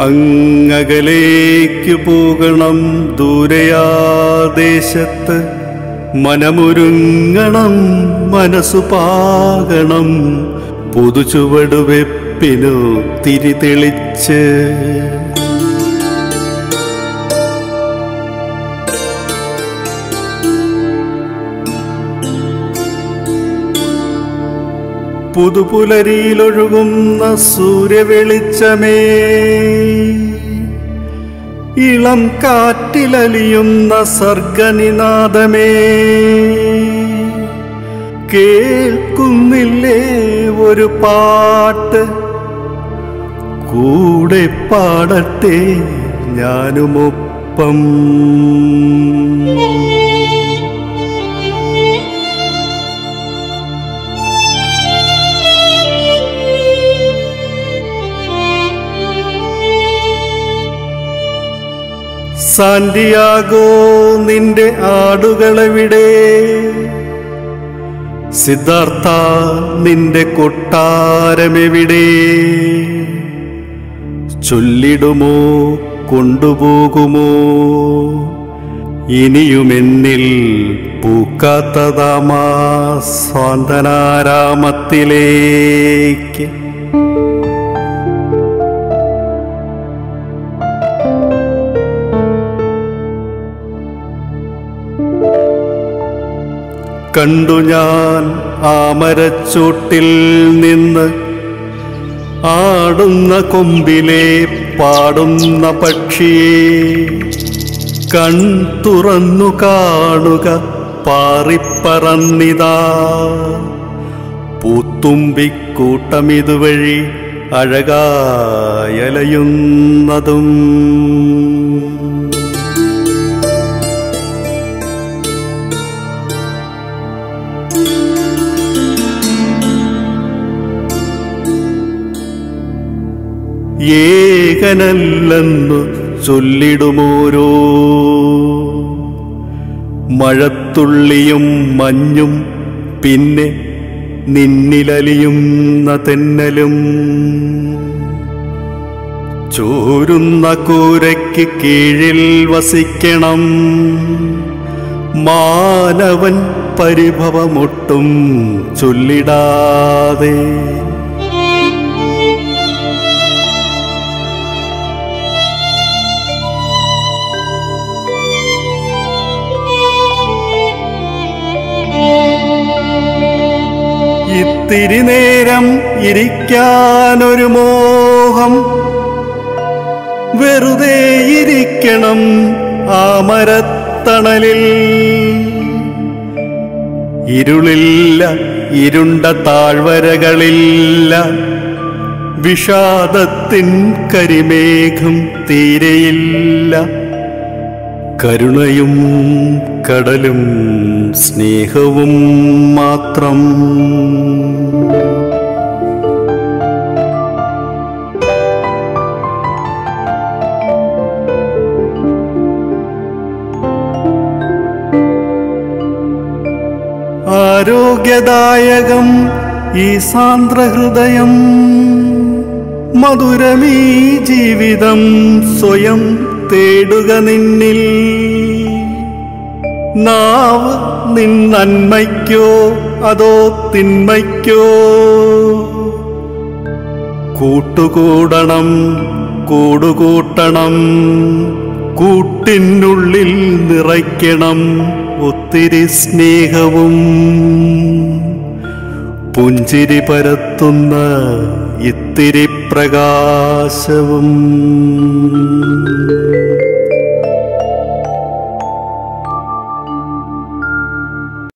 അങ്ങകലേക്ക് പോകണം ദൂരയാ ദേശത്ത് മനമൊരുങ്ങണം മനസ്സു പാകണം പുതുചുവടുവെപ്പിനു തിരി തെളിച്ച് പുതുപുലരിയിലൊഴുകുന്ന സൂര്യവെളിച്ചമേ ഇളം കാറ്റിലലിയുന്ന സർഗനിനാദമേ കേൾക്കുന്നില്ലേ ഒരു പാട്ട് കൂടെ പാടട്ടെ ഞാനുമൊപ്പം സാന്റിയാഗോ നിന്റെ ആടുകളെവിടെ സിദ്ധാർത്ഥ നിന്റെ കൊട്ടാരമെവിടെ ചൊല്ലിടുമോ കൊണ്ടുപോകുമോ ഇനിയുമെന്നിൽ പൂക്കാത്തതാമാ സ്വാന്തനാരാമത്തിലേക്ക് കണ്ടു ഞാൻ ആ മരച്ചോട്ടിൽ നിന്ന് ആടുന്ന കൊമ്പിലെ പാടുന്ന പക്ഷിയെ കൺ തുറന്നു കാണുക പാറിപ്പറന്നിതാ പൂത്തുമ്പിക്കൂട്ടമിതുവഴി അഴകായലയുന്നതും ഏകനല്ലെന്നു ചൊല്ലിടുമോരോ മഴത്തുള്ളിയും മഞ്ഞും പിന്നെ നിന്നിലലിയുന്ന തെന്നലും ചോരുന്ന കൂരയ്ക്ക് കീഴിൽ വസിക്കണം മാനവൻ പരിഭവമൊട്ടും ചൊല്ലിടാതെ ഇത്തിരി നേരം ഇരിക്കാനൊരു മോഹം വെറുതെ ഇരിക്കണം ആ മരത്തണലിൽ ഇരുളില്ല ഇരുണ്ട താഴ്വരകളില്ല വിഷാദത്തിൻ കരിമേഘം തീരെയില്ല കരുണയും കടലും സ്നേഹവും മാത്രം ആരോഗ്യദായകം ഈ സാന്ദ്രഹൃദയം മധുരമീ ജീവിതം സ്വയം തേടുക നിന്നിൽ നാവ് നിൻ നന്മയ്ക്കോ അതോ തിന്മയ്ക്കോ കൂട്ടുകൂടണം കൂടുകൂട്ടണം കൂട്ടിനുള്ളിൽ നിറയ്ക്കണം ഒത്തിരി സ്നേഹവും പുഞ്ചിരി പരത്തുന്ന ഇത്തിരി പ്രകാശവും